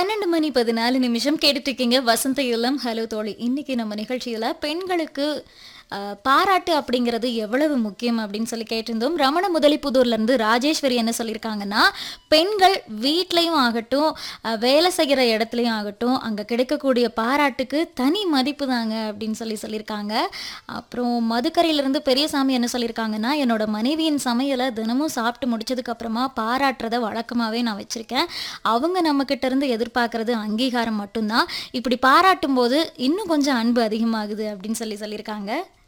பன்னெண்டு மணி பதினாலு நிமிஷம் கேட்டுட்டு இருக்கீங்க வசந்த இல்லம் ஹலோ தோழி இன்னைக்கு நம்ம நிகழ்ச்சியில் பெண்களுக்கு அஹ், பாராட்டு அப்படிங்கிறது எவ்வளவு முக்கியம் அப்படின்னு சொல்லி கேட்டிருந்தோம் ரமண முதலிப்புதூர்லேருந்து ராஜேஸ்வரி என்ன சொல்லியிருக்காங்கன்னா பெண்கள் வீட்லேயும் ஆகட்டும் அஹ், வேலை செய்கிற இடத்துலையும் ஆகட்டும் அங்கே கிடைக்கக்கூடிய பாராட்டுக்கு தனி மதிப்பு தாங்க அப்படின்னு சொல்லி சொல்லியிருக்காங்க அப்புறம் மதுக்கரையிலேருந்து பெரியசாமி என்ன சொல்லியிருக்காங்கன்னா என்னோட மனைவியின் சமையலை தினமும் சாப்பிட்டு முடிச்சதுக்கு அப்புறமா பாராட்டுறத வழக்கமாகவே நான் வச்சுருக்கேன் அவங்க நம்மக்கிட்ட இருந்து எதிர்பார்க்கறது அங்கீகாரம் மட்டும்தான் இப்படி பாராட்டும் போது இன்னும் கொஞ்சம் அன்பு அதிகமாகுது அப்படின்னு சொல்லி சொல்லியிருக்காங்க